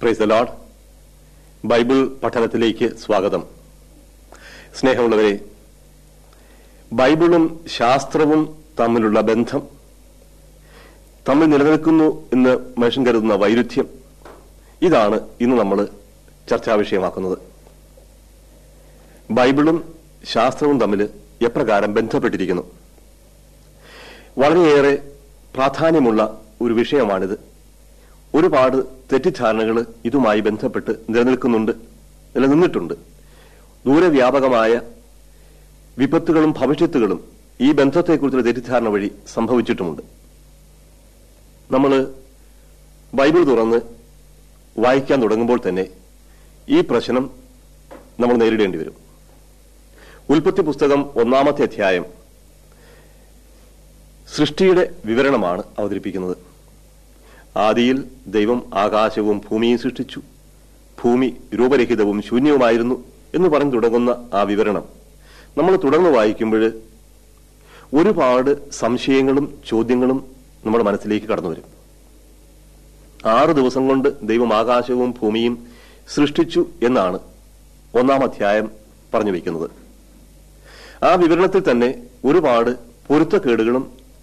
praise the load Bible പഠനത്തിലേക്ക് സ്വാഗതം സ്നേഹമുള്ളവരെ ബൈബിളും ശാസ്ത്രവും തമ്മിലുള്ള ബന്ധം തമ്മിൽ നിലനിൽക്കുന്നു എന്ന് മനുഷ്യൻ കരുതുന്ന വൈരുദ്ധ്യം ഇതാണ് ഇന്ന് നമ്മൾ ചർച്ചാ വിഷയമാക്കുന്നത് ബൈബിളും ശാസ്ത്രവും തമ്മിൽ എപ്രകാരം ബന്ധപ്പെട്ടിരിക്കുന്നു വളരെയേറെ പ്രാധാന്യമുള്ള ഒരു വിഷയമാണിത് ഒരുപാട് തെറ്റിദ്ധാരണകൾ ഇതുമായി ബന്ധപ്പെട്ട് നിലനിൽക്കുന്നുണ്ട് നിലനിന്നിട്ടുണ്ട് ദൂരവ്യാപകമായ വിപത്തുകളും ഭവിഷ്യത്തുകളും ഈ ബന്ധത്തെക്കുറിച്ചുള്ള തെറ്റിദ്ധാരണ വഴി സംഭവിച്ചിട്ടുമുണ്ട് നമ്മൾ ബൈബിൾ തുറന്ന് വായിക്കാൻ തുടങ്ങുമ്പോൾ തന്നെ ഈ പ്രശ്നം നമ്മൾ നേരിടേണ്ടി വരും ഉൽപ്പത്തി പുസ്തകം ഒന്നാമത്തെ അധ്യായം സൃഷ്ടിയുടെ വിവരണമാണ് അവതരിപ്പിക്കുന്നത് ആദിയിൽ ദൈവം ആകാശവും ഭൂമിയും സൃഷ്ടിച്ചു ഭൂമി രൂപരഹിതവും ശൂന്യവുമായിരുന്നു എന്ന് പറഞ്ഞു തുടങ്ങുന്ന ആ വിവരണം നമ്മൾ തുടർന്ന് വായിക്കുമ്പോൾ ഒരുപാട് സംശയങ്ങളും ചോദ്യങ്ങളും നമ്മുടെ മനസ്സിലേക്ക് കടന്നു വരും ആറ് ദിവസം കൊണ്ട് ദൈവം ആകാശവും ഭൂമിയും സൃഷ്ടിച്ചു എന്നാണ് ഒന്നാം അധ്യായം പറഞ്ഞു വയ്ക്കുന്നത് ആ വിവരണത്തിൽ തന്നെ ഒരുപാട് പൊരുത്തക്കേടുകളും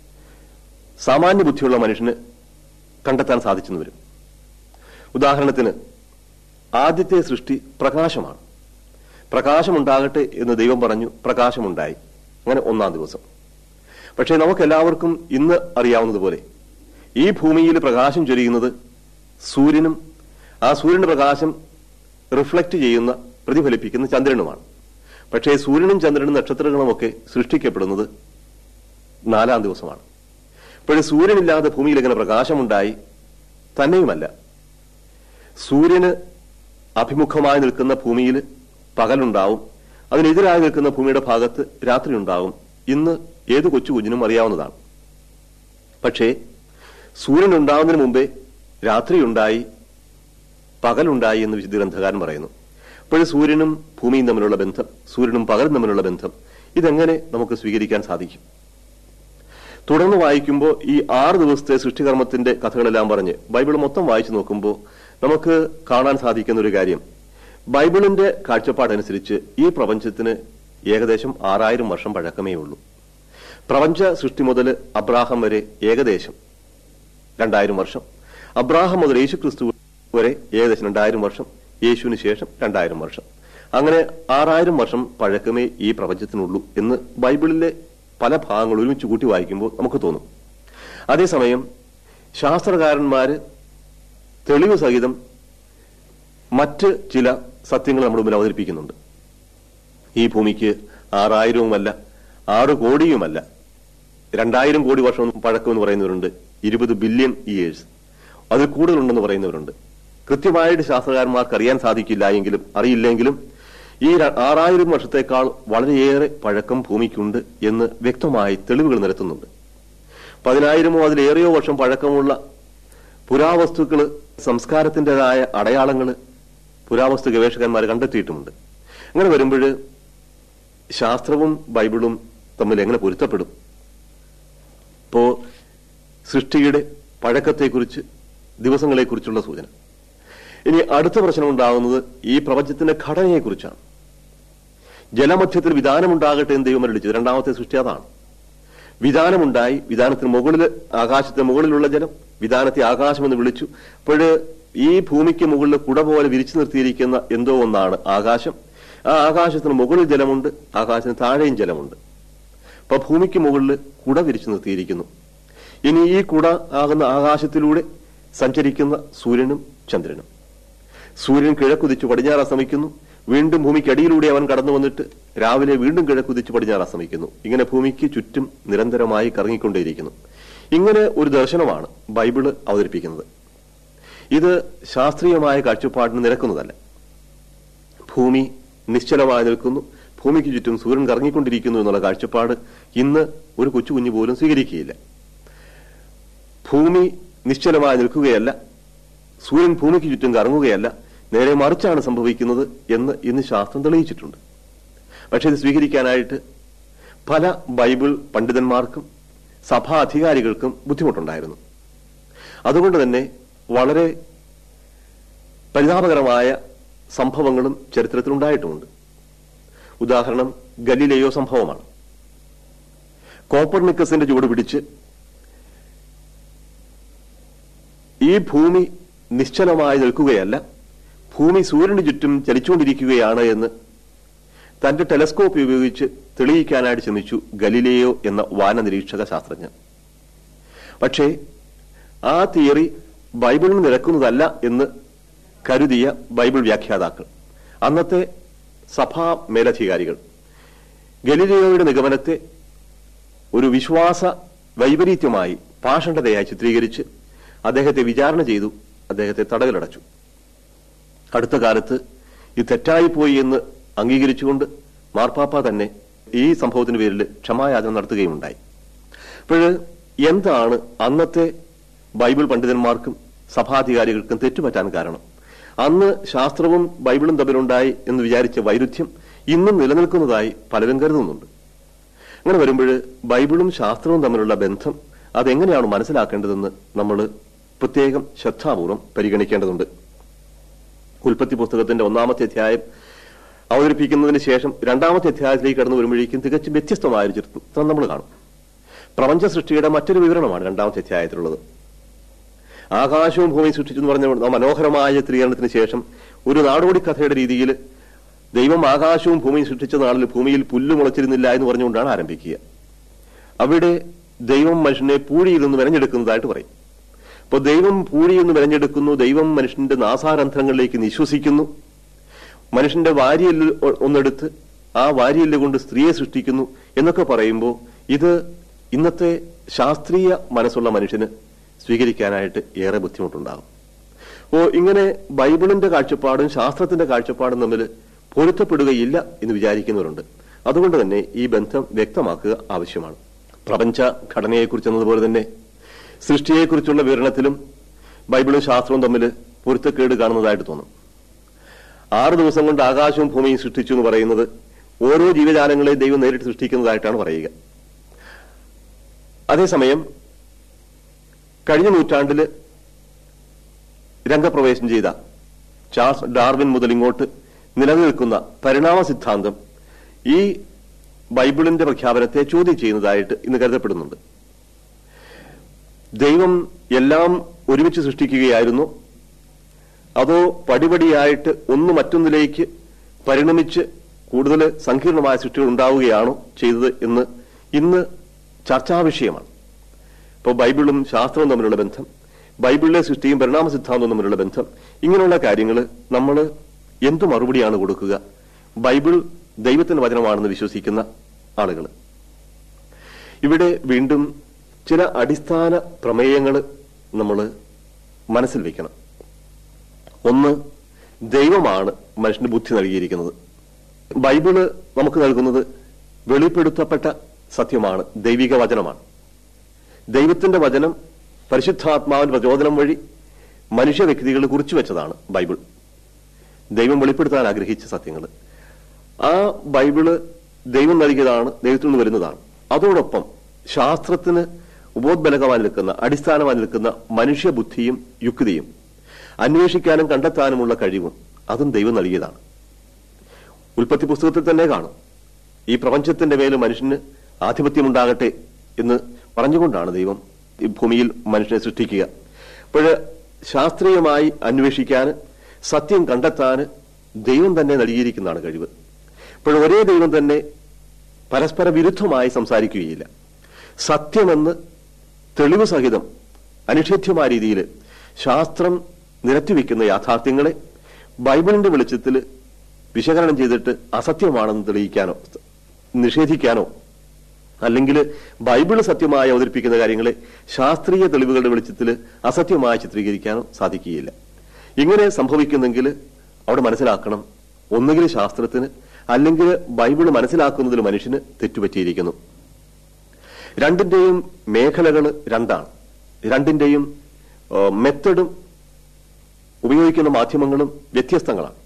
സാമാന്യ ബുദ്ധിയുള്ള മനുഷ്യന് കണ്ടെത്താൻ സാധിച്ചെന്ന് വരും ഉദാഹരണത്തിന് ആദ്യത്തെ സൃഷ്ടി പ്രകാശമാണ് പ്രകാശമുണ്ടാകട്ടെ എന്ന് ദൈവം പറഞ്ഞു പ്രകാശമുണ്ടായി അങ്ങനെ ഒന്നാം ദിവസം പക്ഷേ നമുക്കെല്ലാവർക്കും ഇന്ന് അറിയാവുന്നതുപോലെ ഈ ഭൂമിയിൽ പ്രകാശം ചൊരിയുന്നത് സൂര്യനും ആ സൂര്യന്റെ പ്രകാശം റിഫ്ലക്റ്റ് ചെയ്യുന്ന പ്രതിഫലിപ്പിക്കുന്ന ചന്ദ്രനുമാണ് പക്ഷേ സൂര്യനും ചന്ദ്രനും നക്ഷത്രങ്ങളും ഒക്കെ സൃഷ്ടിക്കപ്പെടുന്നത് നാലാം ദിവസമാണ് ഇപ്പോഴും സൂര്യനില്ലാതെ ഭൂമിയിൽ എങ്ങനെ പ്രകാശമുണ്ടായി തന്നെയുമല്ല സൂര്യന് അഭിമുഖമായി നിൽക്കുന്ന ഭൂമിയിൽ പകലുണ്ടാവും അതിനെതിരായി നിൽക്കുന്ന ഭൂമിയുടെ ഭാഗത്ത് രാത്രി ഉണ്ടാവും ഇന്ന് ഏത് കൊച്ചു കുഞ്ഞിനും അറിയാവുന്നതാണ് പക്ഷേ സൂര്യൻ ഉണ്ടാവുന്നതിന് മുമ്പേ രാത്രിയുണ്ടായി പകലുണ്ടായി എന്ന് വിശുദ്ധ ഗ്രന്ഥകാരൻ പറയുന്നു അപ്പോഴും സൂര്യനും ഭൂമിയും തമ്മിലുള്ള ബന്ധം സൂര്യനും പകലും തമ്മിലുള്ള ബന്ധം ഇതെങ്ങനെ നമുക്ക് സ്വീകരിക്കാൻ സാധിക്കും തുടർന്ന് വായിക്കുമ്പോൾ ഈ ആറ് ദിവസത്തെ സൃഷ്ടികർമ്മത്തിന്റെ കഥകളെല്ലാം പറഞ്ഞ് ബൈബിൾ മൊത്തം വായിച്ചു നോക്കുമ്പോൾ നമുക്ക് കാണാൻ സാധിക്കുന്ന ഒരു കാര്യം ബൈബിളിന്റെ കാഴ്ചപ്പാടനുസരിച്ച് ഈ പ്രപഞ്ചത്തിന് ഏകദേശം ആറായിരം വർഷം പഴക്കമേ ഉള്ളൂ പ്രപഞ്ച സൃഷ്ടി മുതൽ അബ്രാഹം വരെ ഏകദേശം രണ്ടായിരം വർഷം അബ്രാഹം മുതൽ യേശു ക്രിസ്തു വരെ ഏകദേശം രണ്ടായിരം വർഷം യേശുവിന് ശേഷം രണ്ടായിരം വർഷം അങ്ങനെ ആറായിരം വർഷം പഴക്കമേ ഈ പ്രപഞ്ചത്തിനുള്ളൂ എന്ന് ബൈബിളിലെ പല ഭാഗങ്ങൾ ഒരുമിച്ച് കൂട്ടി വായിക്കുമ്പോൾ നമുക്ക് തോന്നും അതേസമയം ശാസ്ത്രകാരന്മാര് തെളിവ് സഹിതം മറ്റ് ചില സത്യങ്ങൾ നമ്മുടെ മുമ്പിൽ അവതരിപ്പിക്കുന്നുണ്ട് ഈ ഭൂമിക്ക് ആറായിരവുമല്ല ആറ് കോടിയുമല്ല രണ്ടായിരം കോടി വർഷം പഴക്കമെന്ന് പറയുന്നവരുണ്ട് ഇരുപത് ബില്യൺ ഇയേഴ്സ് അതിൽ കൂടുതലുണ്ടെന്ന് പറയുന്നവരുണ്ട് കൃത്യമായിട്ട് ശാസ്ത്രകാരന്മാർക്ക് അറിയാൻ സാധിക്കില്ല എങ്കിലും അറിയില്ലെങ്കിലും ഈ ര- ആറായിരം വർഷത്തേക്കാൾ വളരെയേറെ പഴക്കം ഭൂമിക്കുണ്ട് എന്ന് വ്യക്തമായി തെളിവുകൾ നിരത്തുന്നുണ്ട് പതിനായിരമോ അതിലേറെയോ വർഷം പഴക്കമുള്ള പുരാവസ്തുക്കള് സംസ്കാരത്തിൻ്റെതായ അടയാളങ്ങള് പുരാവസ്തു ഗവേഷകന്മാർ കണ്ടെത്തിയിട്ടുമുണ്ട് അങ്ങനെ വരുമ്പോൾ ശാസ്ത്രവും ബൈബിളും തമ്മിൽ എങ്ങനെ പൊരുത്തപ്പെടും ഇപ്പോ സൃഷ്ടിയുടെ പഴക്കത്തെക്കുറിച്ച് ദിവസങ്ങളെക്കുറിച്ചുള്ള സൂചന ഇനി അടുത്ത പ്രശ്നം ഉണ്ടാകുന്നത് ഈ പ്രപഞ്ചത്തിന്റെ ഘടനയെക്കുറിച്ചാണ് ജലമധ്യത്തിൽ വിധാനമുണ്ടാകട്ടെ എന്ന് ദൈവം അരുളിച്ചത് രണ്ടാമത്തെ സൃഷ്ടി അതാണ് വിധാനമുണ്ടായി വിധാനത്തിന് മുകളിൽ ആകാശത്തിന് മുകളിലുള്ള ജലം വിധാനത്തെ ആകാശമെന്ന് വിളിച്ചു അപ്പോഴ് ഈ ഭൂമിക്ക് മുകളിൽ കുട പോലെ വിരിച്ചു നിർത്തിയിരിക്കുന്ന എന്തോ ഒന്നാണ് ആകാശം ആ ആകാശത്തിന് മുകളിൽ ജലമുണ്ട് ആകാശത്തിന് താഴെയും ജലമുണ്ട് അപ്പൊ ഭൂമിക്ക് മുകളിൽ കുട വിരിച്ചു നിർത്തിയിരിക്കുന്നു ഇനി ഈ കുട ആകുന്ന ആകാശത്തിലൂടെ സഞ്ചരിക്കുന്ന സൂര്യനും ചന്ദ്രനും സൂര്യൻ കിഴക്കുതിച്ച് പടിഞ്ഞാറ് അസ്തമിക്കുന്നു വീണ്ടും ഭൂമിക്കടിയിലൂടെ അവൻ കടന്നു വന്നിട്ട് രാവിലെ വീണ്ടും കിഴക്കുതിച്ച് പടിഞ്ഞാറ് അസ്തമിക്കുന്നു ഇങ്ങനെ ഭൂമിക്ക് ചുറ്റും നിരന്തരമായി കറങ്ങിക്കൊണ്ടേയിരിക്കുന്നു ഇങ്ങനെ ഒരു ദർശനമാണ് ബൈബിള് അവതരിപ്പിക്കുന്നത് ഇത് ശാസ്ത്രീയമായ കാഴ്ചപ്പാടിന് നിരക്കുന്നതല്ല ഭൂമി നിശ്ചലമായി നിൽക്കുന്നു ഭൂമിക്ക് ചുറ്റും സൂര്യൻ കറങ്ങിക്കൊണ്ടിരിക്കുന്നു എന്നുള്ള കാഴ്ചപ്പാട് ഇന്ന് ഒരു കൊച്ചു കുഞ്ഞു പോലും സ്വീകരിക്കുകയില്ല ഭൂമി നിശ്ചലമായി നിൽക്കുകയല്ല സൂര്യൻ ഭൂമിക്ക് ചുറ്റും കറങ്ങുകയല്ല നേരെ മറിച്ചാണ് സംഭവിക്കുന്നത് എന്ന് ഇന്ന് ശാസ്ത്രം തെളിയിച്ചിട്ടുണ്ട് പക്ഷെ ഇത് സ്വീകരിക്കാനായിട്ട് പല ബൈബിൾ പണ്ഡിതന്മാർക്കും സഭാ അധികാരികൾക്കും ബുദ്ധിമുട്ടുണ്ടായിരുന്നു അതുകൊണ്ട് തന്നെ വളരെ പരിതാപകരമായ സംഭവങ്ങളും ചരിത്രത്തിലുണ്ടായിട്ടുമുണ്ട് ഉദാഹരണം ഗലീലയോ സംഭവമാണ് കോപ്പർനിക്കസിന്റെ ചുവട് പിടിച്ച് ഈ ഭൂമി നിശ്ചലമായി നിൽക്കുകയല്ല ഭൂമി സൂര്യന് ചുറ്റും ചലിച്ചുകൊണ്ടിരിക്കുകയാണ് എന്ന് തന്റെ ടെലസ്കോപ്പ് ഉപയോഗിച്ച് തെളിയിക്കാനായിട്ട് ശ്രമിച്ചു ഗലീലിയോ എന്ന വാന നിരീക്ഷക ശാസ്ത്രജ്ഞൻ പക്ഷേ ആ തിയറി ബൈബിളിന് നിരക്കുന്നതല്ല എന്ന് കരുതിയ ബൈബിൾ വ്യാഖ്യാതാക്കൾ അന്നത്തെ സഭാ മേലധികാരികൾ ഗലീലിയോയുടെ നിഗമനത്തെ ഒരു വിശ്വാസ വൈപരീത്യമായി പാഷണ്ഡതയായി ചിത്രീകരിച്ച് അദ്ദേഹത്തെ വിചാരണ ചെയ്തു അദ്ദേഹത്തെ തടവിലടച്ചു അടുത്ത കാലത്ത് ഇത് തെറ്റായിപ്പോയി എന്ന് അംഗീകരിച്ചുകൊണ്ട് മാർപ്പാപ്പ തന്നെ ഈ സംഭവത്തിന് പേരിൽ ക്ഷമായാചന നടത്തുകയുമുണ്ടായി അപ്പോൾ എന്താണ് അന്നത്തെ ബൈബിൾ പണ്ഡിതന്മാർക്കും സഭാധികാരികൾക്കും തെറ്റുപറ്റാൻ കാരണം അന്ന് ശാസ്ത്രവും ബൈബിളും തമ്മിലുണ്ടായി എന്ന് വിചാരിച്ച വൈരുദ്ധ്യം ഇന്നും നിലനിൽക്കുന്നതായി പലരും കരുതുന്നുണ്ട് അങ്ങനെ വരുമ്പോൾ ബൈബിളും ശാസ്ത്രവും തമ്മിലുള്ള ബന്ധം അതെങ്ങനെയാണ് മനസ്സിലാക്കേണ്ടതെന്ന് നമ്മൾ പ്രത്യേകം ശ്രദ്ധാപൂർവം പരിഗണിക്കേണ്ടതുണ്ട് ഉൽപ്പത്തി പുസ്തകത്തിന്റെ ഒന്നാമത്തെ അധ്യായം അവതരിപ്പിക്കുന്നതിന് ശേഷം രണ്ടാമത്തെ അധ്യായത്തിലേക്ക് കടന്നു വരുമ്പോഴേക്കും തികച്ചും വ്യത്യസ്തമായ ഒരു ചിത്രം നമ്മൾ കാണും പ്രപഞ്ച സൃഷ്ടിയുടെ മറ്റൊരു വിവരണമാണ് രണ്ടാമത്തെ അധ്യായത്തിലുള്ളത് ആകാശവും ഭൂമിയും സൃഷ്ടിച്ചു എന്ന് പറഞ്ഞ മനോഹരമായ ചിത്രീകരണത്തിന് ശേഷം ഒരു നാടോടി കഥയുടെ രീതിയിൽ ദൈവം ആകാശവും ഭൂമിയും സൃഷ്ടിച്ച നാളിൽ ഭൂമിയിൽ പുല്ല് മുളച്ചിരുന്നില്ല എന്ന് പറഞ്ഞുകൊണ്ടാണ് ആരംഭിക്കുക അവിടെ ദൈവം മനുഷ്യനെ പൂഴിയിൽ നിന്ന് മെനഞ്ഞെടുക്കുന്നതായിട്ട് പറയും അപ്പോൾ ദൈവം പൂഴിയിൽ നിന്ന് മെനഞ്ഞെടുക്കുന്നു ദൈവം മനുഷ്യന്റെ നാസാരന്ധ്രങ്ങളിലേക്ക് നിശ്വസിക്കുന്നു മനുഷ്യന്റെ വാരിയല് ഒന്നെടുത്ത് ആ വാരിയല് കൊണ്ട് സ്ത്രീയെ സൃഷ്ടിക്കുന്നു എന്നൊക്കെ പറയുമ്പോൾ ഇത് ഇന്നത്തെ ശാസ്ത്രീയ മനസ്സുള്ള മനുഷ്യന് സ്വീകരിക്കാനായിട്ട് ഏറെ ബുദ്ധിമുട്ടുണ്ടാകും അപ്പോ ഇങ്ങനെ ബൈബിളിന്റെ കാഴ്ചപ്പാടും ശാസ്ത്രത്തിന്റെ കാഴ്ചപ്പാടും തമ്മിൽ പൊരുത്തപ്പെടുകയില്ല എന്ന് വിചാരിക്കുന്നവരുണ്ട് അതുകൊണ്ട് തന്നെ ഈ ബന്ധം വ്യക്തമാക്കുക ആവശ്യമാണ് പ്രപഞ്ച ഘടനയെക്കുറിച്ച് എന്നതുപോലെ തന്നെ സൃഷ്ടിയെക്കുറിച്ചുള്ള വിവരണത്തിലും ബൈബിളും ശാസ്ത്രവും തമ്മിൽ പൊരുത്തക്കേട് കാണുന്നതായിട്ട് തോന്നും ആറ് ദിവസം കൊണ്ട് ആകാശവും ഭൂമിയും സൃഷ്ടിച്ചു എന്ന് പറയുന്നത് ഓരോ ജീവജാലങ്ങളെയും ദൈവം നേരിട്ട് സൃഷ്ടിക്കുന്നതായിട്ടാണ് പറയുക അതേസമയം കഴിഞ്ഞ നൂറ്റാണ്ടില് രംഗപ്രവേശം ചെയ്ത ചാൾസ് ഡാർവിൻ മുതൽ ഇങ്ങോട്ട് നിലനിൽക്കുന്ന പരിണാമ സിദ്ധാന്തം ഈ ബൈബിളിന്റെ പ്രഖ്യാപനത്തെ ചോദ്യം ചെയ്യുന്നതായിട്ട് ഇന്ന് കരുതപ്പെടുന്നുണ്ട് ദൈവം എല്ലാം ഒരുമിച്ച് സൃഷ്ടിക്കുകയായിരുന്നു അതോ പടിപടിയായിട്ട് ഒന്ന് മറ്റൊന്നിലേക്ക് പരിണമിച്ച് കൂടുതൽ സങ്കീർണമായ സൃഷ്ടികൾ ഉണ്ടാവുകയാണോ ചെയ്തത് എന്ന് ഇന്ന് ചർച്ചാ വിഷയമാണ് ഇപ്പോൾ ബൈബിളും ശാസ്ത്രവും തമ്മിലുള്ള ബന്ധം ബൈബിളിലെ സൃഷ്ടിയും പരിണാമ സിദ്ധാന്തവും തമ്മിലുള്ള ബന്ധം ഇങ്ങനെയുള്ള കാര്യങ്ങൾ നമ്മൾ എന്തു മറുപടിയാണ് കൊടുക്കുക ബൈബിൾ ദൈവത്തിന്റെ വചനമാണെന്ന് വിശ്വസിക്കുന്ന ആളുകൾ ഇവിടെ വീണ്ടും ചില അടിസ്ഥാന പ്രമേയങ്ങൾ നമ്മൾ മനസ്സിൽ വെക്കണം ഒന്ന് ദൈവമാണ് മനുഷ്യന് ബുദ്ധി നൽകിയിരിക്കുന്നത് ബൈബിള് നമുക്ക് നൽകുന്നത് വെളിപ്പെടുത്തപ്പെട്ട സത്യമാണ് ദൈവിക വചനമാണ് ദൈവത്തിന്റെ വചനം പരിശുദ്ധാത്മാവിന്റെ പ്രചോദനം വഴി മനുഷ്യ വ്യക്തികൾ കുറിച്ചു വെച്ചതാണ് ബൈബിൾ ദൈവം വെളിപ്പെടുത്താൻ ആഗ്രഹിച്ച സത്യങ്ങൾ ആ ബൈബിള് ദൈവം നൽകിയതാണ് ദൈവത്തിൽ നിന്ന് വരുന്നതാണ് അതോടൊപ്പം ശാസ്ത്രത്തിന് ഉപോദ്ബലകമായി നിൽക്കുന്ന അടിസ്ഥാനമായി നിൽക്കുന്ന മനുഷ്യബുദ്ധിയും യുക്തിയും അന്വേഷിക്കാനും കണ്ടെത്താനുമുള്ള കഴിവും അതും ദൈവം നൽകിയതാണ് ഉൽപ്പത്തി പുസ്തകത്തിൽ തന്നെ കാണും ഈ പ്രപഞ്ചത്തിന്റെ മേലും മനുഷ്യന് ആധിപത്യമുണ്ടാകട്ടെ എന്ന് പറഞ്ഞുകൊണ്ടാണ് ദൈവം ഈ ഭൂമിയിൽ മനുഷ്യനെ സൃഷ്ടിക്കുക അപ്പോൾ ശാസ്ത്രീയമായി അന്വേഷിക്കാൻ സത്യം കണ്ടെത്താൻ ദൈവം തന്നെ നൽകിയിരിക്കുന്നതാണ് കഴിവ് അപ്പോൾ ഒരേ ദൈവം തന്നെ പരസ്പര വിരുദ്ധമായി സംസാരിക്കുകയില്ല സത്യമെന്ന് തെളിവ് സഹിതം അനിഷേധ്യമായ രീതിയിൽ ശാസ്ത്രം നിരത്തിവെക്കുന്ന യാഥാർത്ഥ്യങ്ങളെ ബൈബിളിന്റെ വെളിച്ചത്തിൽ വിശകലനം ചെയ്തിട്ട് അസത്യമാണെന്ന് തെളിയിക്കാനോ നിഷേധിക്കാനോ അല്ലെങ്കിൽ ബൈബിള് സത്യമായി അവതരിപ്പിക്കുന്ന കാര്യങ്ങളെ ശാസ്ത്രീയ തെളിവുകളുടെ വെളിച്ചത്തിൽ അസത്യമായി ചിത്രീകരിക്കാനോ സാധിക്കുകയില്ല ഇങ്ങനെ സംഭവിക്കുന്നെങ്കിൽ അവിടെ മനസ്സിലാക്കണം ഒന്നുകിൽ ശാസ്ത്രത്തിന് അല്ലെങ്കിൽ ബൈബിള് മനസ്സിലാക്കുന്നതിൽ മനുഷ്യന് തെറ്റുപറ്റിയിരിക്കുന്നു രണ്ടിന്റെയും മേഖലകൾ രണ്ടാണ് രണ്ടിന്റെയും മെത്തഡും ഉപയോഗിക്കുന്ന മാധ്യമങ്ങളും വ്യത്യസ്തങ്ങളാണ്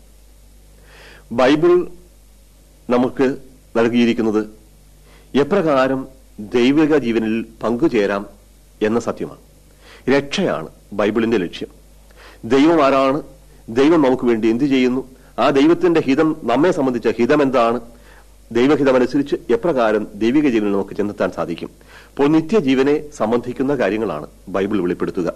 ബൈബിൾ നമുക്ക് നൽകിയിരിക്കുന്നത് എപ്രകാരം ദൈവിക ജീവനിൽ പങ്കുചേരാം എന്ന സത്യമാണ് രക്ഷയാണ് ബൈബിളിന്റെ ലക്ഷ്യം ദൈവം ആരാണ് ദൈവം നമുക്ക് വേണ്ടി എന്തു ചെയ്യുന്നു ആ ദൈവത്തിന്റെ ഹിതം നമ്മെ സംബന്ധിച്ച ഹിതം എന്താണ് ദൈവഹിതമനുസരിച്ച് എപ്രകാരം ദൈവിക ജീവനിൽ നമുക്ക് ചെന്നെത്താൻ സാധിക്കും അപ്പോൾ നിത്യജീവനെ സംബന്ധിക്കുന്ന കാര്യങ്ങളാണ് ബൈബിൾ വെളിപ്പെടുത്തുക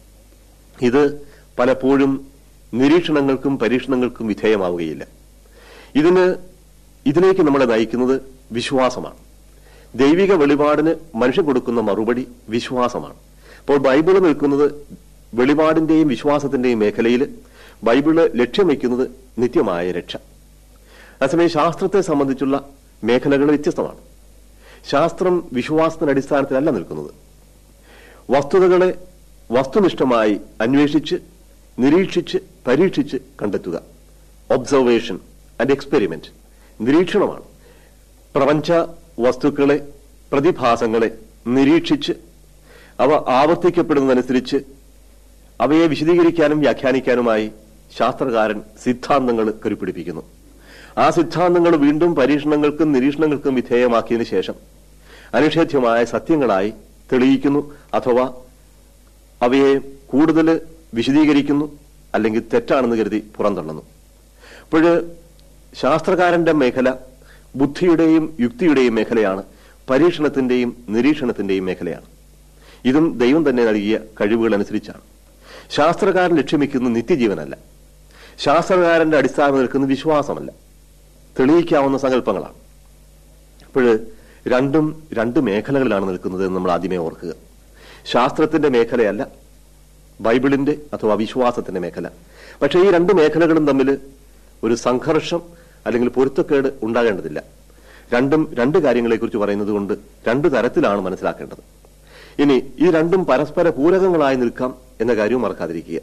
ഇത് പലപ്പോഴും നിരീക്ഷണങ്ങൾക്കും പരീക്ഷണങ്ങൾക്കും വിധേയമാവുകയില്ല ഇതിന് ഇതിലേക്ക് നമ്മളെ നയിക്കുന്നത് വിശ്വാസമാണ് ദൈവിക വെളിപാടിന് മനുഷ്യൻ കൊടുക്കുന്ന മറുപടി വിശ്വാസമാണ് അപ്പോൾ ബൈബിള് നിൽക്കുന്നത് വെളിപാടിന്റെയും വിശ്വാസത്തിന്റെയും മേഖലയിൽ ബൈബിള് ലക്ഷ്യം വയ്ക്കുന്നത് നിത്യമായ രക്ഷ അതേസമയം ശാസ്ത്രത്തെ സംബന്ധിച്ചുള്ള മേഖലകൾ വ്യത്യസ്തമാണ് ശാസ്ത്രം വിശ്വാസത്തിന്റെ അടിസ്ഥാനത്തിലല്ല നിൽക്കുന്നത് വസ്തുതകളെ വസ്തുനിഷ്ഠമായി അന്വേഷിച്ച് നിരീക്ഷിച്ച് പരീക്ഷിച്ച് കണ്ടെത്തുക ഒബ്സർവേഷൻ ആൻഡ് എക്സ്പെരിമെന്റ് നിരീക്ഷണമാണ് പ്രപഞ്ച വസ്തുക്കളെ പ്രതിഭാസങ്ങളെ നിരീക്ഷിച്ച് അവ ആവർത്തിക്കപ്പെടുന്നതനുസരിച്ച് അവയെ വിശദീകരിക്കാനും വ്യാഖ്യാനിക്കാനുമായി ശാസ്ത്രകാരൻ സിദ്ധാന്തങ്ങൾ കരുപിടിപ്പിക്കുന്നു ആ സിദ്ധാന്തങ്ങൾ വീണ്ടും പരീക്ഷണങ്ങൾക്കും നിരീക്ഷണങ്ങൾക്കും വിധേയമാക്കിയതിനു ശേഷം അനിഷേധ്യമായ സത്യങ്ങളായി തെളിയിക്കുന്നു അഥവാ അവയെ കൂടുതൽ വിശദീകരിക്കുന്നു അല്ലെങ്കിൽ തെറ്റാണെന്ന് കരുതി പുറന്തള്ളുന്നു അപ്പോൾ ശാസ്ത്രകാരന്റെ മേഖല ബുദ്ധിയുടെയും യുക്തിയുടെയും മേഖലയാണ് പരീക്ഷണത്തിന്റെയും നിരീക്ഷണത്തിന്റെയും മേഖലയാണ് ഇതും ദൈവം തന്നെ നൽകിയ കഴിവുകൾ അനുസരിച്ചാണ് ശാസ്ത്രകാരൻ ലക്ഷ്യമിക്കുന്ന നിത്യജീവനല്ല ശാസ്ത്രകാരന്റെ അടിസ്ഥാനം നിൽക്കുന്ന വിശ്വാസമല്ല തെളിയിക്കാവുന്ന സങ്കല്പങ്ങളാണ് അപ്പോൾ രണ്ടും രണ്ട് മേഖലകളിലാണ് നിൽക്കുന്നത് എന്ന് നമ്മൾ ആദ്യമേ ഓർക്കുക ശാസ്ത്രത്തിന്റെ മേഖലയല്ല ബൈബിളിന്റെ അഥവാ വിശ്വാസത്തിന്റെ മേഖല പക്ഷേ ഈ രണ്ട് മേഖലകളും തമ്മിൽ ഒരു സംഘർഷം അല്ലെങ്കിൽ പൊരുത്തക്കേട് ഉണ്ടാകേണ്ടതില്ല രണ്ടും രണ്ട് കാര്യങ്ങളെക്കുറിച്ച് പറയുന്നത് കൊണ്ട് രണ്ട് തരത്തിലാണ് മനസ്സിലാക്കേണ്ടത് ഇനി ഈ രണ്ടും പരസ്പര പൂരകങ്ങളായി നിൽക്കാം എന്ന കാര്യവും മറക്കാതിരിക്കുക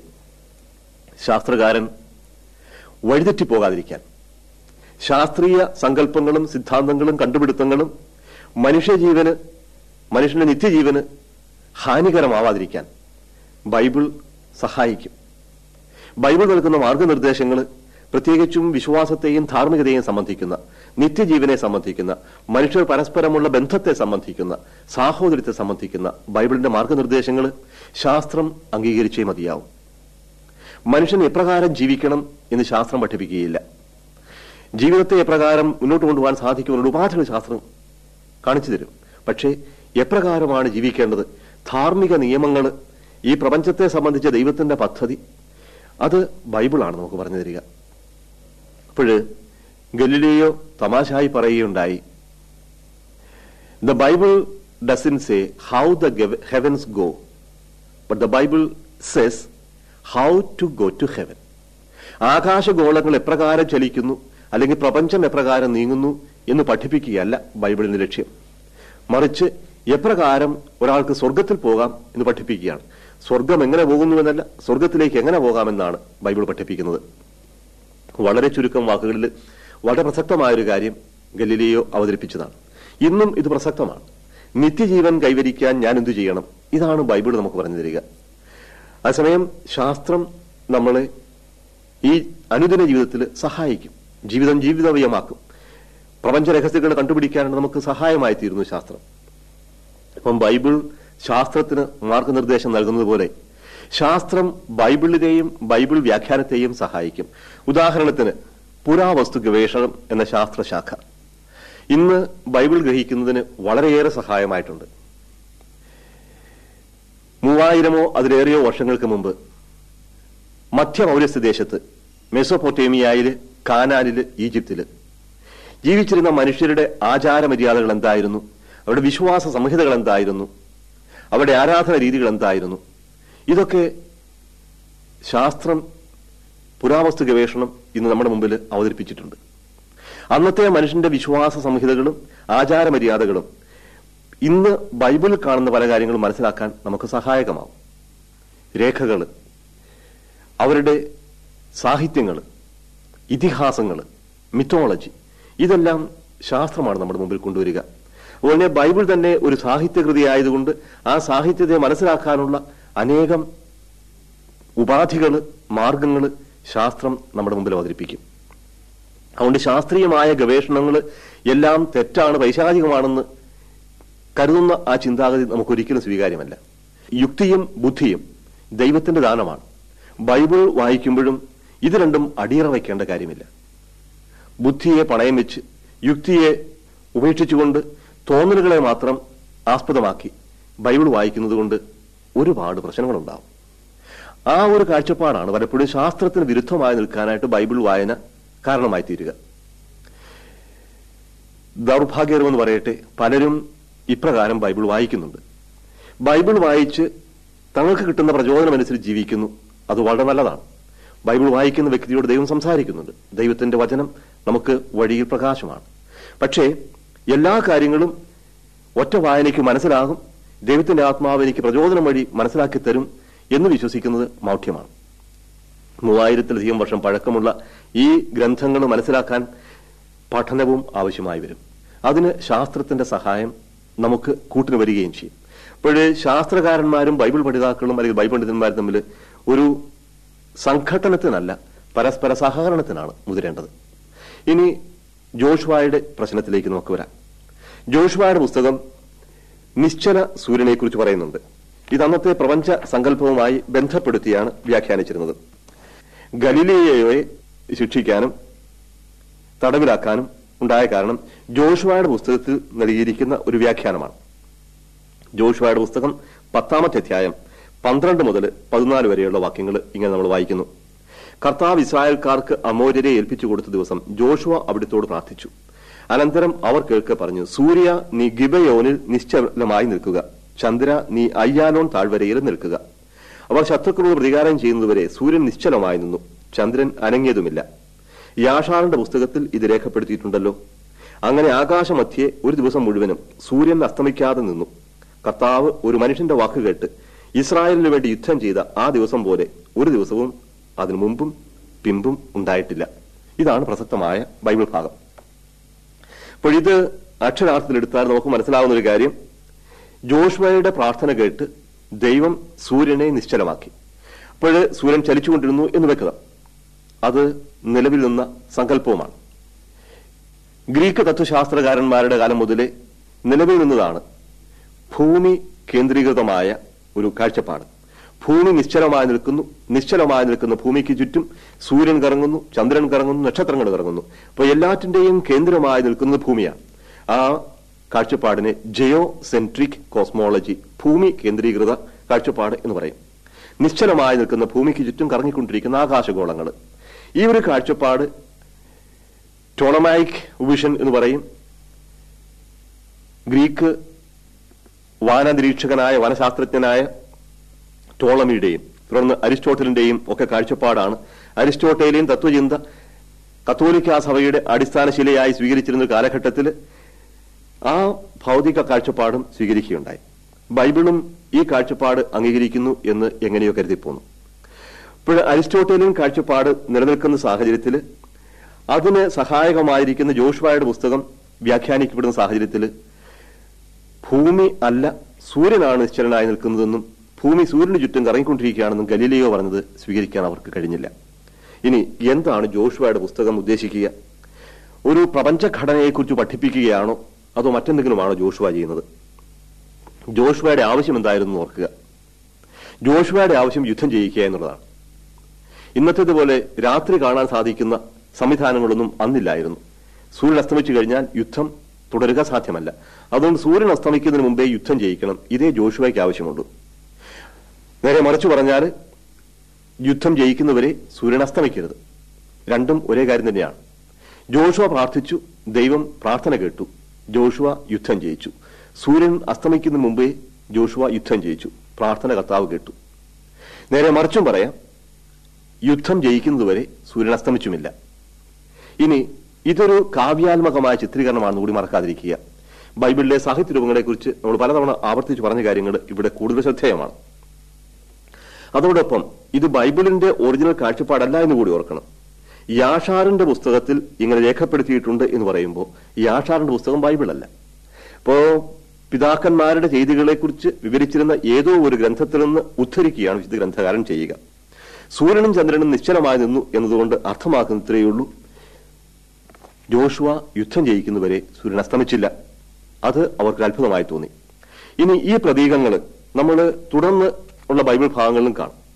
ശാസ്ത്രകാരൻ വഴിതെറ്റിപ്പോകാതിരിക്കാൻ ശാസ്ത്രീയ സങ്കല്പങ്ങളും സിദ്ധാന്തങ്ങളും കണ്ടുപിടുത്തങ്ങളും മനുഷ്യജീവന് മനുഷ്യന്റെ നിത്യജീവന് ഹാനികരമാവാതിരിക്കാൻ ബൈബിൾ സഹായിക്കും ബൈബിൾ നൽകുന്ന മാർഗനിർദ്ദേശങ്ങൾ പ്രത്യേകിച്ചും വിശ്വാസത്തെയും ധാർമ്മികതയെയും സംബന്ധിക്കുന്ന നിത്യജീവനെ സംബന്ധിക്കുന്ന മനുഷ്യർ പരസ്പരമുള്ള ബന്ധത്തെ സംബന്ധിക്കുന്ന സാഹോദര്യത്തെ സംബന്ധിക്കുന്ന ബൈബിളിന്റെ മാർഗനിർദ്ദേശങ്ങൾ ശാസ്ത്രം അംഗീകരിച്ചേ മതിയാവും മനുഷ്യൻ എപ്രകാരം ജീവിക്കണം എന്ന് ശാസ്ത്രം പഠിപ്പിക്കുകയില്ല ജീവിതത്തെ എപ്രകാരം മുന്നോട്ട് കൊണ്ടുപോകാൻ സാധിക്കുമെന്നുള്ള ഉപാധികൾ ശാസ്ത്രം കാണിച്ചു തരും പക്ഷേ എപ്രകാരമാണ് ജീവിക്കേണ്ടത് ധാർമ്മിക നിയമങ്ങൾ ഈ പ്രപഞ്ചത്തെ സംബന്ധിച്ച ദൈവത്തിന്റെ പദ്ധതി അത് ബൈബിളാണ് നമുക്ക് പറഞ്ഞു തരിക അപ്പോഴ് ഗലിലിയോ തമാശായി പറയുകയുണ്ടായി the Bible doesn't say how the heavens go but the Bible says how to go to heaven ആകാശഗോളങ്ങൾ എപ്രകാരം ചലിക്കുന്നു അല്ലെങ്കിൽ പ്രപഞ്ചം എപ്രകാരം നീങ്ങുന്നു എന്ന് പഠിപ്പിക്കുകയല്ല ബൈബിളിന്റെ ലക്ഷ്യം മറിച്ച് എപ്രകാരം ഒരാൾക്ക് സ്വർഗത്തിൽ പോകാം എന്ന് പഠിപ്പിക്കുകയാണ് സ്വർഗം എങ്ങനെ പോകുന്നുവെന്നല്ല സ്വർഗത്തിലേക്ക് എങ്ങനെ പോകാമെന്നാണ് ബൈബിൾ പഠിപ്പിക്കുന്നത് വളരെ ചുരുക്കം വാക്കുകളിൽ വളരെ പ്രസക്തമായ ഒരു കാര്യം ഗലീലിയോ അവതരിപ്പിച്ചതാണ് ഇന്നും ഇത് പ്രസക്തമാണ് നിത്യജീവൻ കൈവരിക്കാൻ ഞാൻ എന്തു ചെയ്യണം ഇതാണ് ബൈബിൾ നമുക്ക് പറഞ്ഞു തരിക അതേസമയം ശാസ്ത്രം നമ്മളെ ഈ അനുദിന ജീവിതത്തിൽ സഹായിക്കും ജീവിതം ജീവിതവയമാക്കും പ്രപഞ്ച രഹസ്യങ്ങൾ കണ്ടുപിടിക്കാനാണ് നമുക്ക് സഹായമായി തീരുന്നു ശാസ്ത്രം അപ്പം ബൈബിൾ ശാസ്ത്രത്തിന് മാർഗനിർദ്ദേശം നൽകുന്നത് പോലെ ശാസ്ത്രം ബൈബിളിനെയും ബൈബിൾ വ്യാഖ്യാനത്തെയും സഹായിക്കും ഉദാഹരണത്തിന് പുരാവസ്തു ഗവേഷണം എന്ന ശാസ്ത്രശാഖ ഇന്ന് ബൈബിൾ ഗ്രഹിക്കുന്നതിന് വളരെയേറെ സഹായമായിട്ടുണ്ട് മൂവായിരമോ അതിലേറെയോ വർഷങ്ങൾക്ക് മുമ്പ് മധ്യ പൗരസ്ത്യ ദേശത്ത് മെസോപ്പൊട്ടേമിയയില് കാനാലില് ഈജിപ്തില് ജീവിച്ചിരുന്ന മനുഷ്യരുടെ ആചാരമര്യാദകൾ എന്തായിരുന്നു അവരുടെ വിശ്വാസ സംഹിതകൾ എന്തായിരുന്നു അവരുടെ ആരാധന രീതികൾ എന്തായിരുന്നു ഇതൊക്കെ ശാസ്ത്രം പുരാവസ്തു ഗവേഷണം ഇന്ന് നമ്മുടെ മുമ്പിൽ അവതരിപ്പിച്ചിട്ടുണ്ട് അന്നത്തെ മനുഷ്യന്റെ വിശ്വാസ സംഹിതകളും ആചാരമര്യാദകളും ഇന്ന് ബൈബിളിൽ കാണുന്ന പല കാര്യങ്ങളും മനസ്സിലാക്കാൻ നമുക്ക് സഹായകമാവും രേഖകൾ അവരുടെ സാഹിത്യങ്ങൾ ഇതിഹാസങ്ങൾ മിത്തോളജി ഇതെല്ലാം ശാസ്ത്രമാണ് നമ്മുടെ മുമ്പിൽ കൊണ്ടുവരിക അതുപോലെ ബൈബിൾ തന്നെ ഒരു സാഹിത്യകൃതി ആയതുകൊണ്ട് ആ സാഹിത്യത്തെ മനസ്സിലാക്കാനുള്ള അനേകം ഉപാധികൾ മാർഗങ്ങൾ ശാസ്ത്രം നമ്മുടെ മുമ്പിൽ അവതരിപ്പിക്കും അതുകൊണ്ട് ശാസ്ത്രീയമായ ഗവേഷണങ്ങൾ എല്ലാം തെറ്റാണ് പൈശാചികമാണെന്ന് കരുതുന്ന ആ ചിന്താഗതി നമുക്കൊരിക്കലും സ്വീകാര്യമല്ല യുക്തിയും ബുദ്ധിയും ദൈവത്തിന്റെ ദാനമാണ് ബൈബിൾ വായിക്കുമ്പോഴും ഇത് രണ്ടും അടിയറ വയ്ക്കേണ്ട കാര്യമില്ല ബുദ്ധിയെ പണയം വെച്ച് യുക്തിയെ ഉപേക്ഷിച്ചുകൊണ്ട് തോന്നലുകളെ മാത്രം ആസ്പദമാക്കി ബൈബിൾ വായിക്കുന്നത് കൊണ്ട് ഒരുപാട് പ്രശ്നങ്ങളുണ്ടാവും ആ ഒരു കാഴ്ചപ്പാടാണ് പലപ്പോഴും ശാസ്ത്രത്തിന് വിരുദ്ധമായി നിൽക്കാനായിട്ട് ബൈബിൾ വായന കാരണമായി തീരുക ദൗർഭാഗ്യകരമെന്ന് പറയട്ടെ പലരും ഇപ്രകാരം ബൈബിൾ വായിക്കുന്നുണ്ട് ബൈബിൾ വായിച്ച് തങ്ങൾക്ക് കിട്ടുന്ന പ്രചോദനമനുസരിച്ച് ജീവിക്കുന്നു അത് വളരെ നല്ലതാണ് ബൈബിൾ വായിക്കുന്ന വ്യക്തിയോട് ദൈവം സംസാരിക്കുന്നുണ്ട് ദൈവത്തിന്റെ വചനം നമുക്ക് വഴിയിൽ പ്രകാശമാണ് പക്ഷേ എല്ലാ കാര്യങ്ങളും ഒറ്റ വായനയ്ക്ക് മനസ്സിലാകും ദൈവത്തിന്റെ ആത്മാവ് എനിക്ക് പ്രചോദനം വഴി മനസ്സിലാക്കി തരും എന്ന് വിശ്വസിക്കുന്നത് മൗഢ്യമാണ് മൂവായിരത്തിലധികം വർഷം പഴക്കമുള്ള ഈ ഗ്രന്ഥങ്ങൾ മനസ്സിലാക്കാൻ പഠനവും ആവശ്യമായി വരും അതിന് ശാസ്ത്രത്തിന്റെ സഹായം നമുക്ക് കൂട്ടിന് വരികയും ചെയ്യും അപ്പോഴേ ശാസ്ത്രകാരന്മാരും ബൈബിൾ പഠിതാക്കളും അല്ലെങ്കിൽ ബൈബിൾ പണ്ഡിതന്മാരും തമ്മിൽ ഒരു സംഘട്ടനത്തിനല്ല പരസ്പര സഹകരണത്തിനാണ് മുതിരേണ്ടത് ഇനി ജോഷുവായുടെ പ്രശ്നത്തിലേക്ക് നമുക്ക് വരാം ജോഷുവായുടെ പുസ്തകം നിശ്ചല സൂര്യനെ കുറിച്ച് പറയുന്നുണ്ട് ഇത് അന്നത്തെ പ്രപഞ്ച സങ്കല്പവുമായി ബന്ധപ്പെടുത്തിയാണ് വ്യാഖ്യാനിച്ചിരുന്നത് ഗലീലിയയെ ശിക്ഷിക്കാനും തടവിലാക്കാനും ഉണ്ടായ കാരണം ജോഷുവയുടെ പുസ്തകത്തിൽ നൽകിയിരിക്കുന്ന ഒരു വ്യാഖ്യാനമാണ് ജോഷുവയുടെ പുസ്തകം പത്താമത്തെ അധ്യായം പന്ത്രണ്ട് മുതൽ പതിനാല് വരെയുള്ള വാക്യങ്ങൾ ഇങ്ങനെ നമ്മൾ വായിക്കുന്നു കർത്താവ് ഇസ്രായേൽക്കാർക്ക് അമോര്യരെ ഏൽപ്പിച്ചു കൊടുത്ത ദിവസം ജോഷുവ അവിടുത്തോട് പ്രാർത്ഥിച്ചു അനന്തരം അവർ കേൾക്കെ പറഞ്ഞു സൂര്യ നീ ഗിബയോനിൽ നിശ്ചലമായി നിൽക്കുക ചന്ദ്ര നീ അയ്യാലോൺ താഴ്വരയിൽ നിൽക്കുക അവർ ശത്രുക്കളോട് പ്രതികാരം ചെയ്യുന്നതുവരെ സൂര്യൻ നിശ്ചലമായി നിന്നു ചന്ദ്രൻ അനങ്ങിയതുമില്ല യാഷാറിന്റെ പുസ്തകത്തിൽ ഇത് രേഖപ്പെടുത്തിയിട്ടുണ്ടല്ലോ അങ്ങനെ ആകാശമധ്യേ ഒരു ദിവസം മുഴുവനും സൂര്യൻ അസ്തമിക്കാതെ നിന്നു കർത്താവ് ഒരു മനുഷ്യന്റെ വാക്ക് കേട്ട് ഇസ്രായേലിന് വേണ്ടി യുദ്ധം ചെയ്ത ആ ദിവസം പോലെ ഒരു ദിവസവും അതിനു മുമ്പും പിമ്പും ഉണ്ടായിട്ടില്ല ഇതാണ് പ്രസക്തമായ ബൈബിൾ ഭാഗം അപ്പോൾ ഇത് അക്ഷരാർത്ഥത്തിലെടുത്താൽ നമുക്ക് മനസ്സിലാവുന്ന ഒരു കാര്യം ജോഷ്വയുടെ പ്രാർത്ഥന കേട്ട് ദൈവം സൂര്യനെ നിശ്ചലമാക്കി അപ്പോൾ സൂര്യൻ ചലിച്ചുകൊണ്ടിരുന്നു എന്ന് വെക്കുക അത് നിലവിൽ നിന്ന സങ്കല്പവുമാണ് ഗ്രീക്ക് തത്വശാസ്ത്രകാരന്മാരുടെ കാലം മുതലേ നിലവിൽ നിന്നതാണ് ഭൂമി കേന്ദ്രീകൃതമായ ഒരു കാഴ്ചപ്പാട് ഭൂമി നിശ്ചലമായി നിൽക്കുന്നു നിശ്ചലമായി നിൽക്കുന്ന ഭൂമിക്ക് ചുറ്റും സൂര്യൻ കറങ്ങുന്നു ചന്ദ്രൻ കറങ്ങുന്നു നക്ഷത്രങ്ങൾ കറങ്ങുന്നു അപ്പോൾ എല്ലാറ്റിന്റെയും കേന്ദ്രമായി നിൽക്കുന്നത് ഭൂമിയാണ് ആ കാഴ്ചപ്പാടിനെ ജയോ സെൻട്രിക് കോസ്മോളജി ഭൂമി കേന്ദ്രീകൃത കാഴ്ചപ്പാട് എന്ന് പറയും നിശ്ചലമായി നിൽക്കുന്ന ഭൂമിക്ക് ചുറ്റും കറങ്ങിക്കൊണ്ടിരിക്കുന്ന ആകാശഗോളങ്ങൾ ഈ ഒരു കാഴ്ചപ്പാട് ടോണമായിക് വിഷൻ എന്ന് പറയും ഗ്രീക്ക് വാനനിരീക്ഷകനായ വനശാസ്ത്രജ്ഞനായ ടോളമിയുടെയും തുടർന്ന് അരിസ്റ്റോട്ടലിന്റെയും ഒക്കെ കാഴ്ചപ്പാടാണ് അരിസ്റ്റോട്ടലിയൻ തത്വചിന്ത കത്തോലിക്ക സഭയുടെ അടിസ്ഥാന ശിലയായി സ്വീകരിച്ചിരുന്ന കാലഘട്ടത്തിൽ ആ ഭൗതിക കാഴ്ചപ്പാടും സ്വീകരിക്കുകയുണ്ടായി ബൈബിളും ഈ കാഴ്ചപ്പാട് അംഗീകരിക്കുന്നു എന്ന് എങ്ങനെയോ കരുതിപ്പോന്നു ഇപ്പോൾ അരിസ്റ്റോട്ടലിയൻ കാഴ്ചപ്പാട് നിലനിൽക്കുന്ന സാഹചര്യത്തിൽ അതിന് സഹായകമായിരിക്കുന്ന ജോഷുവായുടെ പുസ്തകം വ്യാഖ്യാനിക്കപ്പെടുന്ന സാഹചര്യത്തിൽ ഭൂമി അല്ല സൂര്യനാണ് നിശ്ചലനായി നിൽക്കുന്നതെന്നും ഭൂമി സൂര്യന് ചുറ്റും കറങ്ങിക്കൊണ്ടിരിക്കുകയാണെന്നും ഗലീലിയോ പറഞ്ഞത് സ്വീകരിക്കാൻ അവർക്ക് കഴിഞ്ഞില്ല ഇനി എന്താണ് ജോഷുവയുടെ പുസ്തകം ഉദ്ദേശിക്കുക ഒരു പ്രപഞ്ചഘടനയെക്കുറിച്ച് പഠിപ്പിക്കുകയാണോ അതോ മറ്റെന്തെങ്കിലുമാണോ ജോഷുവ ചെയ്യുന്നത് ജോഷുവയുടെ ആവശ്യം എന്തായിരുന്നു എന്ന് ഓർക്കുക ജോഷുവയുടെ ആവശ്യം യുദ്ധം ചെയ്യിക്കുക എന്നുള്ളതാണ് ഇന്നത്തേതുപോലെ രാത്രി കാണാൻ സാധിക്കുന്ന സംവിധാനങ്ങളൊന്നും അന്നില്ലായിരുന്നു സൂര്യൻ അസ്തമിച്ചു കഴിഞ്ഞാൽ യുദ്ധം തുടരുക സാധ്യമല്ല അതുകൊണ്ട് സൂര്യൻ അസ്തമിക്കുന്നതിന് മുമ്പേ യുദ്ധം ചെയ്യിക്കണം ഇതേ ജോഷുവയ്ക്ക് ആവശ്യമുള്ളൂ നേരെ മറിച്ചു പറഞ്ഞാൽ യുദ്ധം ജയിക്കുന്നവരെ സൂര്യൻ അസ്തമിക്കരുത് രണ്ടും ഒരേ കാര്യം തന്നെയാണ് ജോഷുവ പ്രാർത്ഥിച്ചു ദൈവം പ്രാർത്ഥന കേട്ടു ജോഷുവ യുദ്ധം ജയിച്ചു സൂര്യൻ അസ്തമിക്കുന്നതിന് മുമ്പേ ജോഷുവ യുദ്ധം ജയിച്ചു പ്രാർത്ഥന കർത്താവ് കേട്ടു നേരെ മറിച്ചും പറയാം യുദ്ധം ജയിക്കുന്നതുവരെ സൂര്യൻ അസ്തമിച്ചുമില്ല ഇനി ഇതൊരു കാവ്യാത്മകമായ ചിത്രീകരണമാണെന്ന് കൂടി മറക്കാതിരിക്കുക ബൈബിളിലെ സാഹിത്യ രൂപങ്ങളെക്കുറിച്ച് നമ്മൾ പലതവണ ആവർത്തിച്ച് പറഞ്ഞ കാര്യങ്ങൾ ഇവിടെ കൂടുതൽ ശ്രദ്ധേയമാണ് അതോടൊപ്പം ഇത് ബൈബിളിന്റെ ഒറിജിനൽ കാഴ്ചപ്പാടല്ല എന്ന് കൂടി ഓർക്കണം യാഷാറിന്റെ പുസ്തകത്തിൽ ഇങ്ങനെ രേഖപ്പെടുത്തിയിട്ടുണ്ട് എന്ന് പറയുമ്പോൾ യാഷാറിന്റെ പുസ്തകം ബൈബിളല്ല ഇപ്പോ പിതാക്കന്മാരുടെ ചെയ്തികളെക്കുറിച്ച് വിവരിച്ചിരുന്ന ഏതോ ഒരു ഗ്രന്ഥത്തിൽ നിന്ന് ഉദ്ധരിക്കുകയാണ് വിശുദ്ധ ഗ്രന്ഥകാരൻ ചെയ്യുക സൂര്യനും ചന്ദ്രനും നിശ്ചലമായി നിന്നു എന്നതുകൊണ്ട് അർത്ഥമാക്കുന്ന ഇത്രയേ ഉള്ളൂ ജോഷുവ യുദ്ധം ജയിക്കുന്നവരെ സൂര്യൻ അസ്തമിച്ചില്ല അത് അവർക്ക് അത്ഭുതമായി തോന്നി ഇനി ഈ പ്രതീകങ്ങൾ നമ്മൾ തുടർന്ന് ഉള്ള ബൈബിൾ ഭാഗങ്ങളിലും കാണും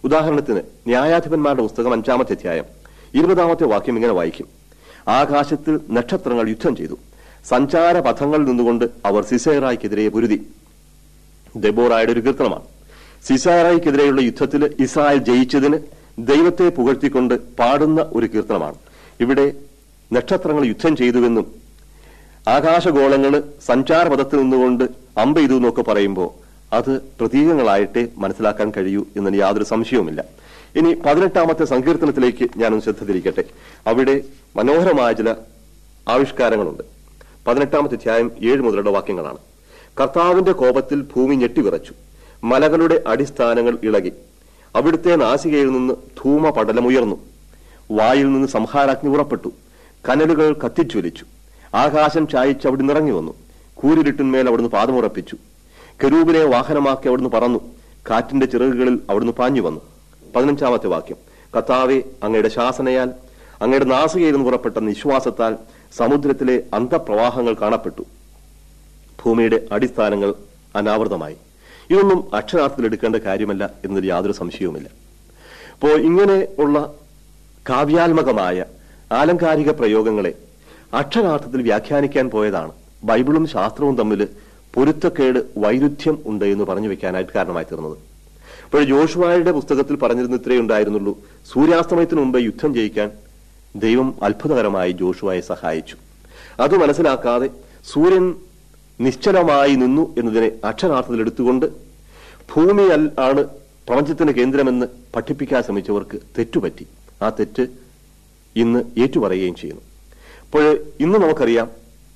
ഉദാഹരണത്തിന് ന്യായാധിപന്മാരുടെ പുസ്തകം അഞ്ചാമത്തെ അധ്യായം ഇരുപതാമത്തെ വാക്യം ഇങ്ങനെ വായിക്കും ആകാശത്തിൽ നക്ഷത്രങ്ങൾ യുദ്ധം ചെയ്തു സഞ്ചാര പഥങ്ങളിൽ നിന്നുകൊണ്ട് അവർ സിസേറായ്ക്കെതിരെ പൊരുതി ദെബോറായുടെ ഒരു കീർത്തനമാണ് സിസാറായിക്കെതിരെയുള്ള യുദ്ധത്തിൽ ഇസ്രായേൽ ജയിച്ചതിന് ദൈവത്തെ പുകഴ്ത്തിക്കൊണ്ട് പാടുന്ന ഒരു കീർത്തനമാണ് ഇവിടെ നക്ഷത്രങ്ങൾ യുദ്ധം ചെയ്തുവെന്നും ആകാശഗോളങ്ങൾ സഞ്ചാരപഥത്തിൽ നിന്നുകൊണ്ട് അമ്പ ചെയ്തു എന്നൊക്കെ പറയുമ്പോൾ അത് പ്രതീകങ്ങളായിട്ടേ മനസ്സിലാക്കാൻ കഴിയൂ എന്നതിന് യാതൊരു സംശയവുമില്ല ഇനി പതിനെട്ടാമത്തെ സങ്കീർത്തനത്തിലേക്ക് ഞാനൊന്ന് ശ്രദ്ധ തിരിക്കട്ടെ അവിടെ മനോഹരമായ ചില ആവിഷ്കാരങ്ങളുണ്ട് പതിനെട്ടാമത്തെ അധ്യായം ഏഴ് മുതലുള്ള വാക്യങ്ങളാണ് കർത്താവിന്റെ കോപത്തിൽ ഭൂമി ഞെട്ടിവിറച്ചു മലകളുടെ അടിസ്ഥാനങ്ങൾ ഇളകി അവിടുത്തെ നാസികയിൽ നിന്ന് ധൂമ പടലമുയർന്നു വായിൽ നിന്ന് സംഹാരാഗ്നി ഉറപ്പെട്ടു കനലുകൾ കത്തിജ്വലിച്ചു ആകാശം ചായച്ച് അവിടുന്ന് ഇറങ്ങി വന്നു കൂരിരുട്ടിന്മേൽ അവിടുന്ന് പാദമുറപ്പിച്ചു കരൂപിനെ വാഹനമാക്കി അവിടുന്ന് പറന്നു കാറ്റിന്റെ ചിറകുകളിൽ അവിടുന്ന് പാഞ്ഞു വന്നു പതിനഞ്ചാമത്തെ വാക്യം കർത്താവെ അങ്ങയുടെ ശാസനയാൽ അങ്ങയുടെ നാസികയിൽ നിന്ന് പുറപ്പെട്ട നിശ്വാസത്താൽ സമുദ്രത്തിലെ അന്തപ്രവാഹങ്ങൾ കാണപ്പെട്ടു ഭൂമിയുടെ അടിസ്ഥാനങ്ങൾ അനാവൃതമായി ഇതൊന്നും അക്ഷരാർത്ഥത്തിൽ എടുക്കേണ്ട കാര്യമല്ല എന്നതിൽ യാതൊരു സംശയവുമില്ല അപ്പോൾ ഇങ്ങനെ ഉള്ള കാവ്യാത്മകമായ ആലങ്കാരിക പ്രയോഗങ്ങളെ അക്ഷരാർത്ഥത്തിൽ വ്യാഖ്യാനിക്കാൻ പോയതാണ് ബൈബിളും ശാസ്ത്രവും തമ്മിൽ പൊരുത്തക്കേട് വൈരുദ്ധ്യം ഉണ്ട് എന്ന് പറഞ്ഞു വെക്കാനായിട്ട് കാരണമായി തീർന്നത് അപ്പോൾ ജോഷുവായുടെ പുസ്തകത്തിൽ പറഞ്ഞിരുന്ന ഇത്രയേ ഉണ്ടായിരുന്നുള്ളൂ സൂര്യാസ്തമയത്തിന് മുമ്പ് യുദ്ധം ജയിക്കാൻ ദൈവം അത്ഭുതകരമായി ജോഷുവായെ സഹായിച്ചു അത് മനസ്സിലാക്കാതെ സൂര്യൻ നിശ്ചലമായി നിന്നു എന്നതിനെ അക്ഷരാർത്ഥത്തിൽ എടുത്തുകൊണ്ട് ഭൂമി അൽ- ആണ് പ്രപഞ്ചത്തിന്റെ കേന്ദ്രമെന്ന് പഠിപ്പിക്കാൻ ശ്രമിച്ചവർക്ക് തെറ്റുപറ്റി ആ തെറ്റ് ഇന്ന് ഏറ്റുപറയുകയും ചെയ്യുന്നു അപ്പോൾ ഇന്ന് നമുക്കറിയാം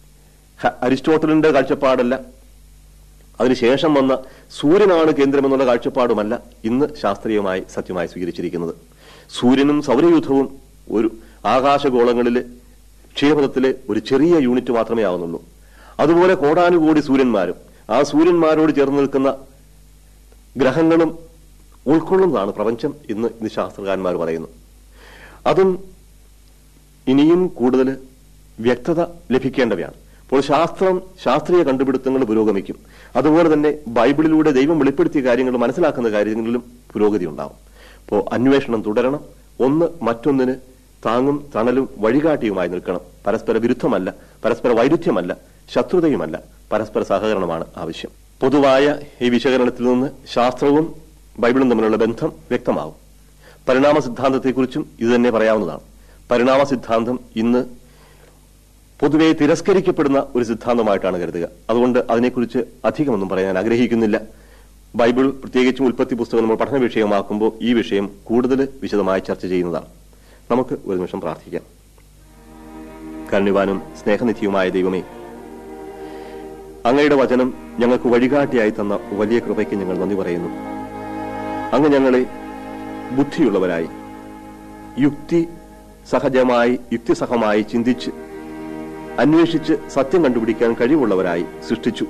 ഹ- അരിസ്റ്റോട്ടലിന്റെ കാഴ്ചപ്പാടല്ല അതിനുശേഷം വന്ന സൂര്യനാണ് കേന്ദ്രമെന്നുള്ള കാഴ്ചപ്പാടുമല്ല ഇന്ന് ശാസ്ത്രീയമായി സത്യമായി സ്വീകരിച്ചിരിക്കുന്നത് സൂര്യനും സൗരയൂഥവും ഒരു ആകാശഗോളങ്ങളിലെ ക്ഷീരപഥത്തിലെ ഒരു ചെറിയ യൂണിറ്റ് മാത്രമേ ആവുന്നുള്ളൂ അതുപോലെ കോടാനുകോടി സൂര്യന്മാരും ആ സൂര്യന്മാരോട് ചേർന്ന് നിൽക്കുന്ന ഗ്രഹങ്ങളും ഉൾക്കൊള്ളുന്നതാണ് പ്രപഞ്ചം എന്ന് ഇന്ന് ശാസ്ത്രകാരന്മാർ പറയുന്നു അതും ഇനിയും കൂടുതൽ വ്യക്തത ലഭിക്കേണ്ടവയാണ് അപ്പോൾ ശാസ്ത്രം ശാസ്ത്രീയ കണ്ടുപിടുത്തങ്ങൾ പുരോഗമിക്കും അതുപോലെ തന്നെ ബൈബിളിലൂടെ ദൈവം വെളിപ്പെടുത്തിയ കാര്യങ്ങൾ മനസ്സിലാക്കുന്ന കാര്യങ്ങളിലും പുരോഗതി ഉണ്ടാവും അപ്പോൾ അന്വേഷണം തുടരണം ഒന്ന് മറ്റൊന്നിന് താങ്ങും തണലും വഴികാട്ടിയുമായി നിൽക്കണം പരസ്പര വിരുദ്ധമല്ല പരസ്പര വൈരുദ്ധ്യമല്ല ശത്രുതയുമല്ല പരസ്പര സഹകരണമാണ് ആവശ്യം പൊതുവായ ഈ വിശകലനത്തിൽ നിന്ന് ശാസ്ത്രവും ബൈബിളും തമ്മിലുള്ള ബന്ധം വ്യക്തമാവും പരിണാമ സിദ്ധാന്തത്തെക്കുറിച്ചും ഇത് തന്നെ പറയാവുന്നതാണ് പരിണാമ സിദ്ധാന്തം ഇന്ന് പൊതുവെ തിരസ്കരിക്കപ്പെടുന്ന ഒരു സിദ്ധാന്തമായിട്ടാണ് കരുതുക അതുകൊണ്ട് അതിനെക്കുറിച്ച് അധികമൊന്നും പറയാൻ ആഗ്രഹിക്കുന്നില്ല ബൈബിൾ പ്രത്യേകിച്ചും ഉൽപ്പത്തി പുസ്തകം നമ്മൾ പഠന വിഷയമാക്കുമ്പോൾ ഈ വിഷയം കൂടുതൽ വിശദമായി ചർച്ച ചെയ്യുന്നതാണ് നമുക്ക് ഒരു നിമിഷം പ്രാർത്ഥിക്കാം കരുണിവാനും സ്നേഹനിധിയുമായ ദൈവമേ അങ്ങയുടെ വചനം ഞങ്ങൾക്ക് വഴികാട്ടിയായി തന്ന വലിയ കൃപയ്ക്ക് ഞങ്ങൾ നന്ദി പറയുന്നു അങ്ങ് ഞങ്ങളെ ബുദ്ധിയുള്ളവരായി യുക്തി സഹജമായി യുക്തിസഹമായി ചിന്തിച്ച് അന്വേഷിച്ച് സത്യം കണ്ടുപിടിക്കാൻ കഴിവുള്ളവരായി സൃഷ്ടിച്ചു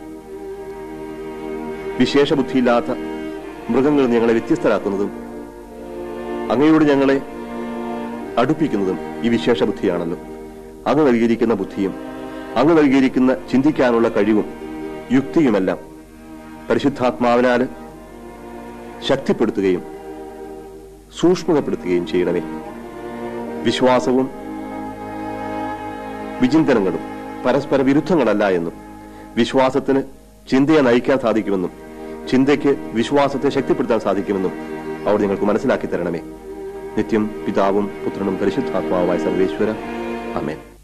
വിശേഷ ബുദ്ധിയില്ലാത്ത മൃഗങ്ങൾ ഞങ്ങളെ വ്യത്യസ്തരാക്കുന്നതും അങ്ങയോട് ഞങ്ങളെ അടുപ്പിക്കുന്നതും ഈ വിശേഷ ബുദ്ധിയാണല്ലോ അങ്ങ് നൽകിയിരിക്കുന്ന ബുദ്ധിയും അങ്ങ് നൽകിയിരിക്കുന്ന ചിന്തിക്കാനുള്ള കഴിവും യുക്തിയുമെല്ലാം പരിശുദ്ധാത്മാവിനാൽ ശക്തിപ്പെടുത്തുകയും സൂക്ഷ്മതപ്പെടുത്തുകയും ചെയ്യണമേ വിശ്വാസവും വിചിന്തനങ്ങളും പരസ്പര വിരുദ്ധങ്ങളല്ല എന്നും വിശ്വാസത്തിന് ചിന്തയെ നയിക്കാൻ സാധിക്കുമെന്നും ചിന്തയ്ക്ക് വിശ്വാസത്തെ ശക്തിപ്പെടുത്താൻ സാധിക്കുമെന്നും അവർ നിങ്ങൾക്ക് മനസ്സിലാക്കി തരണമേ നിത്യം പിതാവും പുത്രനും പരിശുദ്ധാത്മാവുമായ സർവേശ്വര അമേൻ